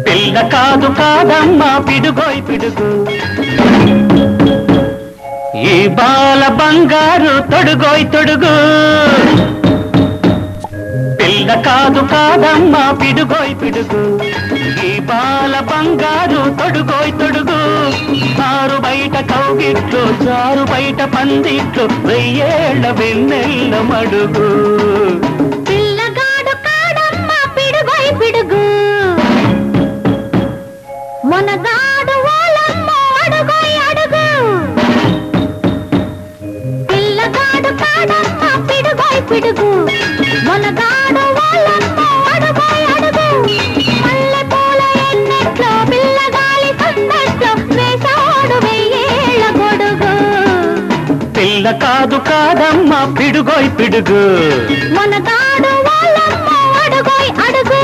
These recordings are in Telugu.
పిల్ల కాదు కాదమ్మా పిడుగోయ్ పిడుగు ఈ బాల బంగారు తొడుగోయ్ తొడుగు పిల్ల కాదు కాదమ్మా పిడుగోయ్ పిడుగు ఈ బాల బంగారు తొడుగోయ్ తొడుగు ఆరు బయట కౌగిట్లు చారు బయట పందిట్లు వెయ్యేళ్ల వెన్నెల్ల మడుగు పిల్లగాడు కాడమ్మ పిడుగోయ్ పిడుగు మొనగాడు ఓలమ్మ అడుగోయ్ అడుగు పిల్లగాడు కాడమ్మ పిడుగోయ్ పిడుగు మొనగాడు ఓలమ్మ అడుగోయ్ అడుగు మల్లె పూల ఎన్నెట్లో పిల్లగాలి సందట్లో వేసాడు వెయ్యేళ్ళ గొడుగు పిల్ల కాదు కాదమ్మా పిడుగోయ్ పిడుగు మొనగాడు ఓలమ్మ అడుగోయ్ అడుగు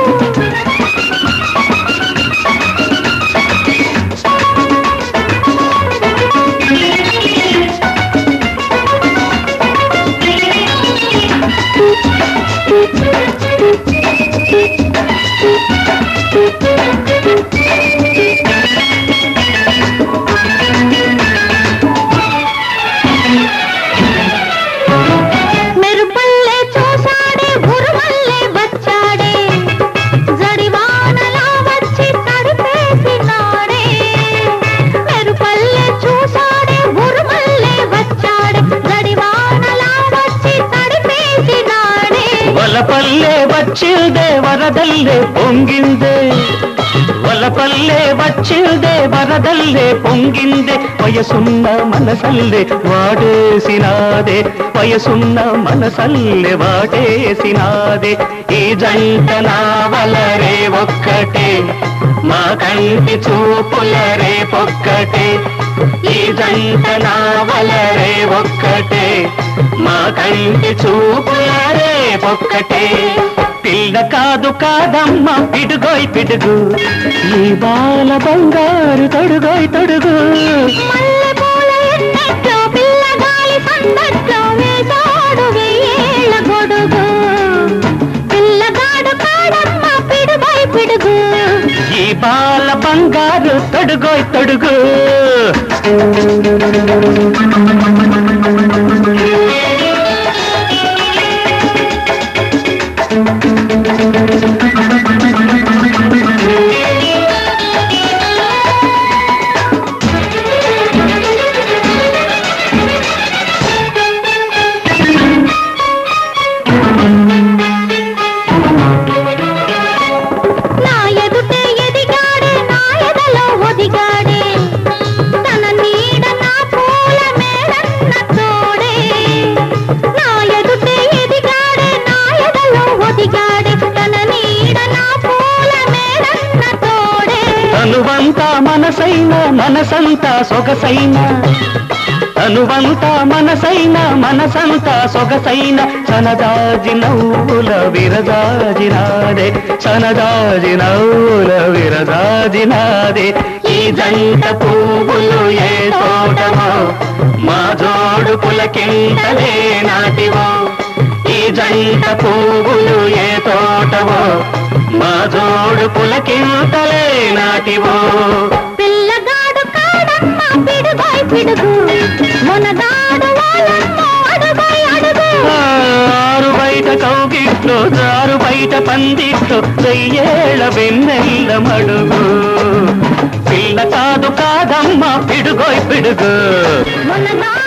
మెరుపల్లే చూసాడే ఉరుమల్లే వచ్చాడే జడివానలా వచ్చి తడిపేసినాడే మెరుపల్లే చూసాడే ఉరుమల్లే వచ్చాడే జడివానలా వచ్చి తడిపేసినాడే వలపల్లే వచ్చిందే వరదల్లే పొంగిందే వలపల్లే వచ్చిందే వరదల్లే పొంగిందే వయసున్న మనసల్లే వాడేసినాదే వయసున్న మనసల్లే వాడేసినాదే ఈ జంట నావలరే ఒక్కటే మా కంటి చూపులరే పొక్కటే ఈ జంట నావలరే ఒక్కటే మా కంటి చూపులరే పొక్కటే పిల్ల కాదు కాదమ్మ పిడుగోయ్ పిడుగు ఈ బాల బంగారు తొడుగోయ్ తొడుగు మల్లెపూల ఎన్నెట్లో పిల్లగాలి సందట్లో వేసాడు వెయ్యేళ్ళ గొడుగు పిల్లగాడు కాడమ్మ పిడుగై పిడుగు ఈ బాల బంగారు తొడుగోయ్ తొడుగు నా ఎదుటే ఎదిగాడే నా ఎదలో ఒదిగాడే తన నీడ నా పూల మేడన్న తోడే నా ఎదుటే ఎదిగాడే నా ఎదలో ఒదిగాడే తన నీడ నా పూల మేడన్న తోడే తనువంతా మనసైన మనసంతా సొగసైన తనువంతా మనసైన మనసంతా సొగసైన సనదాజి నవ్వుల విరదాజినాదే సనదాజి నవ్వుల విరదాజినాదే ఈ జంట పువ్వులు ఏ తోటమో మా జోడు పులకింతలే నాటివో ఈ జంట పువ్వులు ఏ తోటవో మా జోడు పులకింతలే నాటివో పిల్లగాడు కాడమ్మ పిడుగోయ్ పిడుగు మొనగాడు వాళ్ళమ్మ అడుగోయ్ అడుగు ఆరు బయట కౌగిట్లో జారు బయట పందిట్లో వెయ్యేళ్ళ వెన్నెల్ల మడుగు పిల్ల కాదు కాదమ్మ పిడుగోయ్ పిడుగు మొనగాడు